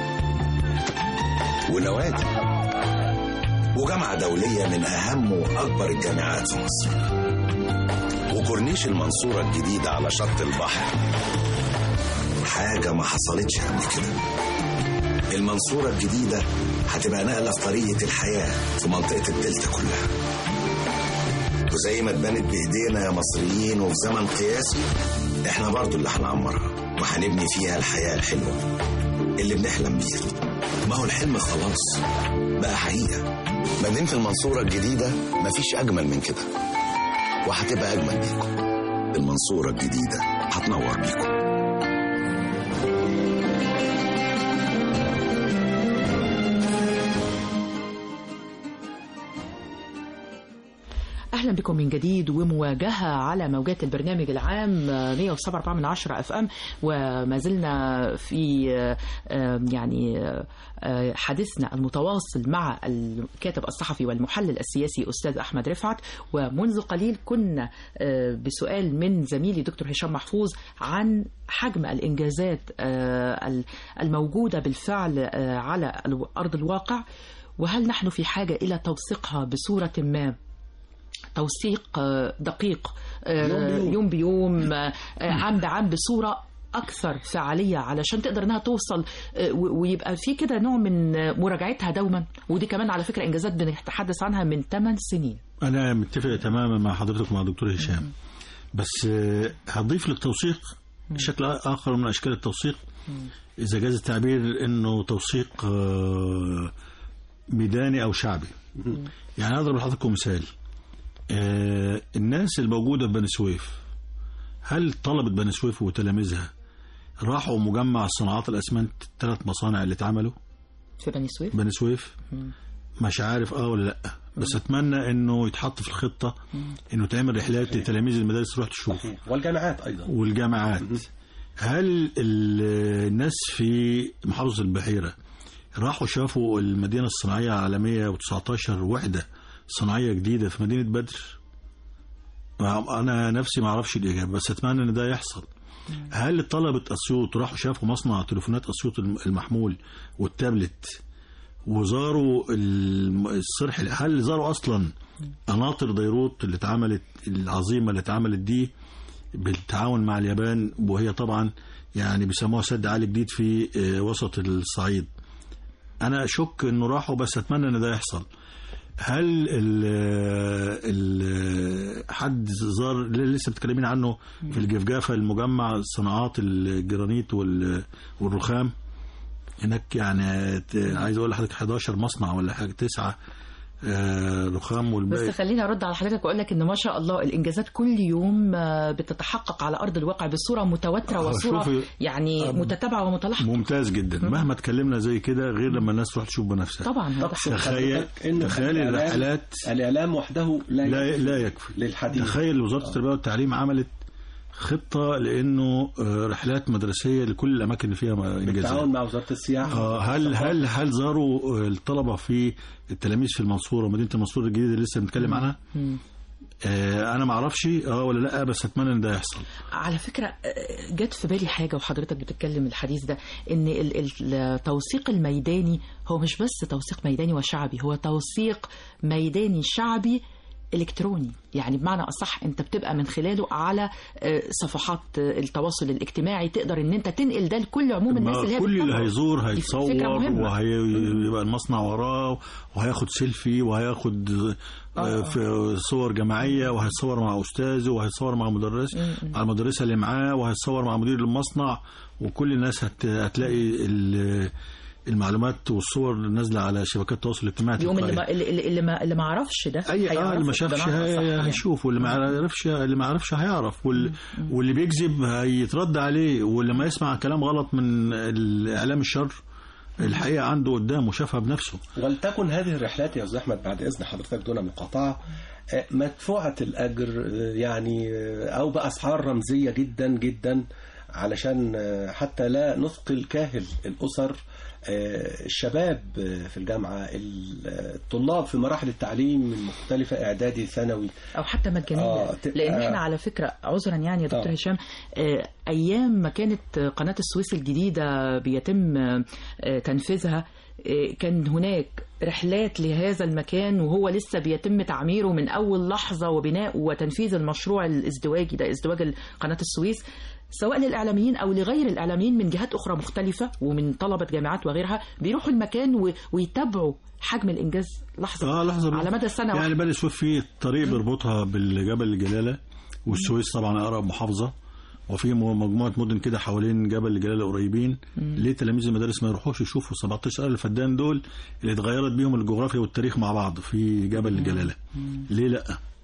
ونوادي وجامعة دولية من أهم وأكبر الجامعات في مصر وكورنيش المنصورة الجديدة على شط البحر حاجة ما حصلتش قبل كده المنصورة الجديدة هتبقى نقلة في طريقة الحياة في منطقة الدلتا كلها وزي ما اتبنت بإيدينا يا مصريين وفي زمن قياسي احنا برضو اللي هنعمرها وهنبني فيها الحياة الحلوة اللي بنحلم بيها ما هو الحلم خلاص بقى حقيقة مدينة المنصورة الجديدة مفيش أجمل من كده وهتبقى أجمل بيكم المنصورة الجديدة هتنور بيكم اهلا بكم من جديد ومواجهه على موجات البرنامج العام 107.4 من 10 اف ام وما زلنا في آه، يعني آه، حديثنا المتواصل مع الكاتب الصحفي والمحلل السياسي استاذ احمد رفعت ومنذ قليل كنا آه، بسؤال من زميلي دكتور هشام محفوظ عن حجم الانجازات آه، الموجوده بالفعل آه، على ارض الواقع وهل نحن في حاجه الى توثيقها بصوره ما توثيق آه، دقيق آه، يوم بيوم. يوم بيوم آه، عام بعام بصورة أكثر فعالية علشان تقدر إنها توصل آه، و- ويبقى في كده نوع من آه، مراجعتها دوما ودي كمان على فكرة إنجازات بنتحدث عنها من 8 سنين انا متفق تماما مع حضرتك ومع دكتور هشام بس آه، هضيف للتوثيق شكل اخر من اشكال التوثيق اذا جاز التعبير انه توثيق آه، ميداني او شعبي يعني اضرب لحضراتكم مثال آه، الناس الموجوده في بني سويف هل طلبه بني سويف وتلاميذها راحوا مجمع صناعات الاسمنت ثلاث مصانع اللي اتعملوا في بني سويف بني سويف مش عارف اه ولا لا بس اتمنى انه يتحط في الخطه انه تعمل رحلات لتلاميذ المدارس تروح تشوف والجامعات أيضا والجامعات هل ال- الناس في محافظه البحيره راحوا شافوا المدينه الصناعيه على 119 وحده صناعيه جديده في مدينه بدر انا نفسي ما اعرفش الاجابه بس اتمنى ان ده يحصل هل طلبه اسيوط راحوا شافوا مصنع تليفونات اسيوط الم- المحمول والتابلت وزاروا الم- الصرح هل زاروا اصلا قناطر بيروت اللي اتعملت العظيمه اللي اتعملت دي بالتعاون مع اليابان وهي طبعا يعني بيسموها سد عالي جديد في آه، وسط الصعيد انا اشك انه راحوا بس اتمنى ان ده يحصل هل ال ال حد زار اللي لسه متكلمين عنه في الجفجافه المجمع صناعات الجرانيت وال- والرخام هناك يعني ت- عايز اقول لحضرتك 11 مصنع ولا حاجه تسعه آه، رخام والباقي بس خليني ارد على حضرتك واقول لك ان ما شاء الله الانجازات كل يوم آه، بتتحقق على ارض الواقع بصوره متواتره آه، وصوره شوفي، يعني آه، متتابعه ومتلاحقه ممتاز جدا مهما اتكلمنا زي كده غير لما الناس تروح تشوف بنفسها طبعا هذا تقصد تخيل حضرتك إن تخيل الإعلام- الرحلات الإعلام وحده لا لا يكفي لا يكفي للحديث تخيل وزاره التربيه والتعليم عملت خطه لانه آه، رحلات مدرسيه لكل الاماكن اللي فيها انجازات بالتعاون مع وزارة السياحة آه، هل هل هل زاروا آه، الطلبه في التلاميذ في المنصوره مدينه المنصوره الجديده اللي لسه بنتكلم عنها آه انا ما اعرفش اه ولا لا بس اتمنى ان ده يحصل على فكرة آه، جت في بالي حاجة وحضرتك بتتكلم الحديث ده ان ال- ال- التوثيق الميداني هو مش بس توثيق ميداني وشعبي هو توثيق ميداني شعبي الكتروني يعني بمعنى اصح انت بتبقى من خلاله على آه، صفحات آه، التواصل الاجتماعي تقدر ان انت تنقل ده لكل عموم الناس اللي ما هي كل اللي بتتابعه. هيزور دي هيتصور فكرة مهمة. وهيبقى المصنع وراه وهياخد سيلفي وهياخد آه، في صور جماعيه وهيتصور مع استاذه وهيتصور مع مدرس مع المدرسه اللي معاه وهيتصور مع مدير المصنع وكل الناس هت... هتلاقي ال- المعلومات والصور نازله على شبكات التواصل الاجتماعي يوم اللي تلقائياً. ما اللي, اللي ما اللي ما عرفش ده اي اه اللي هيعرفه ما شافش بمعنى أصح هي- يعني. هيشوف واللي ما يعرفش اللي ما يعرفش هيعرف وال... واللي بيكذب هيترد عليه واللي ما يسمع كلام غلط من الاعلام الشر الحقيقه عنده قدامه شافها بنفسه ولتكن هذه الرحلات يا أستاذ أحمد بعد إذن حضرتك دون مقاطعة آه، مدفوعة الأجر آه، يعني آه، أو بأسعار رمزية جدا جدا علشان آه، حتى لا نثقل كاهل الأسر آه، الشباب آه، في الجامعة ال- آه، الطلاب في مراحل التعليم المختلفة إعدادي ثانوي او حتى مجانيه آه، تبقى- لان احنا على فكره عذرا يعني يا دكتور آه. هشام آه، ايام ما كانت قناه السويس الجديده بيتم آه، تنفيذها آه، كان هناك رحلات لهذا المكان وهو لسه بيتم تعميره من اول لحظه وبناء وتنفيذ المشروع الازدواجي ده ازدواج قناه السويس سواء للاعلاميين او لغير الاعلاميين من جهات اخرى مختلفه ومن طلبه جامعات وغيرها بيروحوا المكان و- ويتابعوا حجم الانجاز لحظه اه لحظه على مدى السنه يعني واحدة. بني سويف في طريق بيربطها بالجبل الجلاله والسويس طبعا اقرب محافظه وفي م- مجموعه مدن كده حوالين جبل الجلاله قريبين ليه تلاميذ المدارس ما يروحوش يشوفوا 17000 فدان دول اللي اتغيرت بيهم الجغرافيا والتاريخ مع بعض في جبل الجلاله ليه لا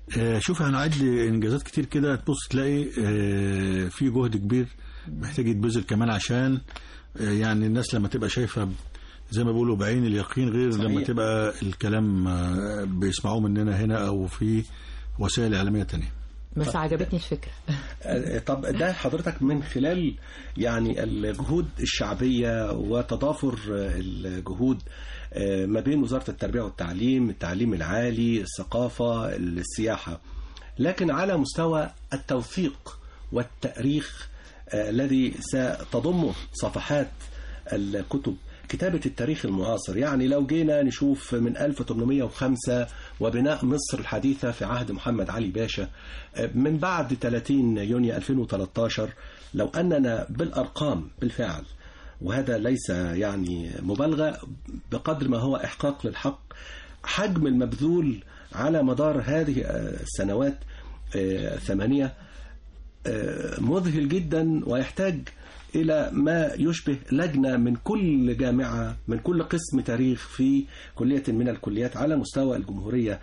آه، شوف هنعد انجازات كتير كده تبص تلاقي آه، في جهد كبير محتاج يتبذل كمان عشان آه، يعني الناس لما تبقى شايفه ب- زي ما بيقولوا بعين اليقين غير صحيح. لما تبقى الكلام آه، بيسمعوه مننا هنا او في وسائل اعلاميه تانية بس عجبتني الفكره آه، طب ده حضرتك من خلال يعني الجهود الشعبية وتضافر آه، الجهود آه، ما بين وزارة التربية والتعليم التعليم العالي الثقافة السياحة لكن على مستوى التوثيق والتأريخ آه، الذي ستضم صفحات الكتب كتابة التاريخ المعاصر يعني لو جينا نشوف من 1805 وبناء مصر الحديثة في عهد محمد علي باشا آه، من بعد 30 يونيو 2013 لو أننا بالأرقام بالفعل وهذا ليس يعني مبالغة بقدر ما هو إحقاق للحق حجم المبذول على مدار هذه آه، السنوات آه، ثمانية آه، مذهل جدا ويحتاج إلى ما يشبه لجنة من كل جامعة من كل قسم تاريخ في كلية من الكليات على مستوى الجمهورية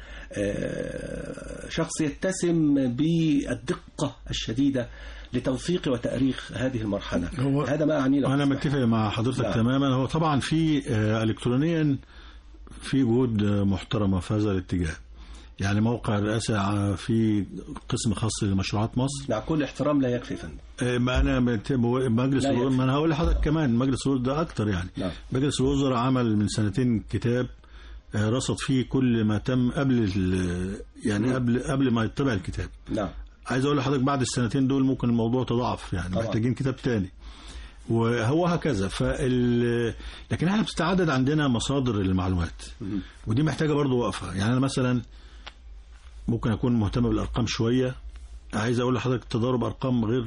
آه، شخص يتسم بالدقة الشديدة لتوثيق وتأريخ هذه المرحلة هو- هذا ما أعني له انا متفق مع حضرتك نعم. تماما هو طبعا في آه، الكترونيا في جهود آه، محترمه في هذا الاتجاه يعني موقع الرئاسه آه، في قسم خاص لمشروعات مصر مع كل احترام لا يكفي فن آه، ما انا مت- مجلس لا الوزراء يكفي. ما انا هقول لحضرتك كمان مجلس الوزراء ده اكتر يعني نعم. مجلس الوزراء عمل من سنتين كتاب آه، رصد فيه كل ما تم قبل ال- يعني قبل قبل ما يطبع الكتاب نعم عايز اقول لحضرتك بعد السنتين دول ممكن الموضوع تضاعف يعني طبعا. محتاجين كتاب تاني وهو هكذا فال لكن احنا بتتعدد عندنا مصادر المعلومات ودي محتاجه برضو وقفه يعني انا مثلا ممكن اكون مهتم بالارقام شويه عايز اقول لحضرتك تضارب ارقام غير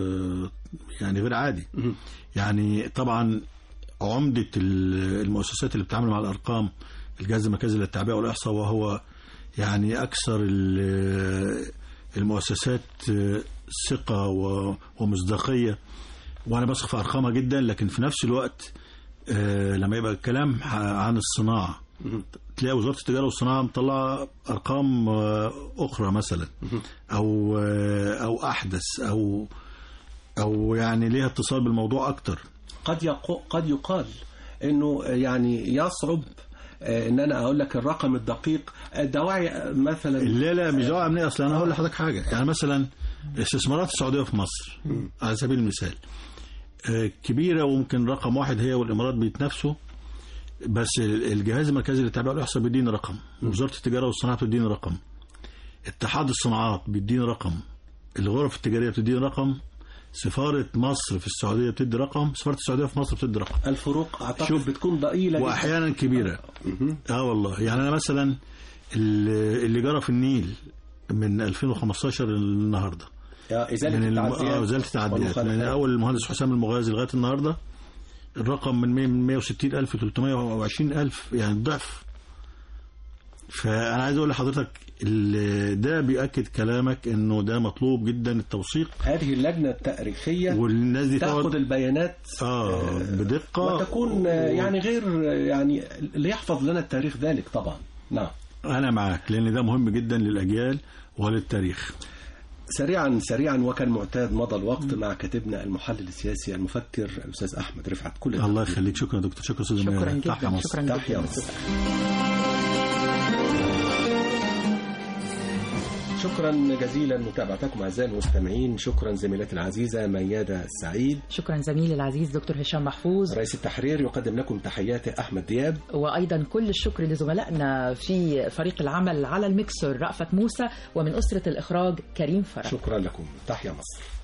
يعني غير عادي يعني طبعا عمده ال- المؤسسات اللي بتتعامل مع الارقام الجهاز المركزي للتعبئه والاحصاء وهو يعني اكثر ال- المؤسسات ثقه و- ومصداقيه وانا بثق في ارقامها جدا لكن في نفس الوقت آه، لما يبقى الكلام ح- عن الصناعه تلاقي وزاره التجاره والصناعه مطلعه ارقام آه، اخرى مثلا او آه، او احدث او او يعني ليها اتصال بالموضوع اكتر قد يقو قد يقال انه يعني يصعب آه، ان انا اقول لك الرقم الدقيق الدواعي مثلا لا لا مش دعوه امنيه اصلا انا هقول لحضرتك حاجه يعني مثلا استثمارات السعوديه في مصر على سبيل المثال آه، كبيره وممكن رقم واحد هي والامارات بيتنافسوا بس ال- الجهاز المركزي للتعبئه والاحصاء بيديني رقم وزاره التجاره والصناعه بتديني رقم اتحاد الصناعات بيديني رقم الغرف التجاريه بتديني رقم سفاره مصر في السعوديه بتدي رقم سفاره السعوديه في مصر بتدي رقم الفروق اعتقد شوف، بتكون ضئيله جداً. واحيانا كبيره اه والله يعني انا مثلا اللي اللي جرى في النيل من 2015 النهارده يا ازاله من الم- التعديات آه، ازاله التعديات والمخالفات. من اول المهندس حسام المغازي لغايه النهارده الرقم من 100 من 160 الف ل 320 الف يعني ضعف فانا عايز اقول لحضرتك ال- ده بياكد كلامك انه ده مطلوب جدا التوثيق هذه اللجنه التاريخيه والناس دي تاخذ تقعد البيانات اه بدقه وتكون آه، يعني غير آه، يعني ليحفظ لنا التاريخ ذلك طبعا نعم انا معاك لان ده مهم جدا للاجيال وللتاريخ سريعا سريعا وكالمعتاد مضى الوقت مع كاتبنا المحلل السياسي المفكر الاستاذ احمد رفعت كل الله يخليك شكرا يا دكتور شكرا استاذ شكرا ماهر. جدا تحيا مصر. شكرا تحيا جدا مصر. شكرا جزيلا متابعتكم اعزائي المستمعين شكرا زميلتي العزيزه مياده السعيد شكرا زميلي العزيز دكتور هشام محفوظ رئيس التحرير يقدم لكم تحياته احمد دياب وايضا كل الشكر لزملائنا في فريق العمل على الميكسر رأفت موسى ومن اسره الاخراج كريم فرج شكرا لكم تحيا مصر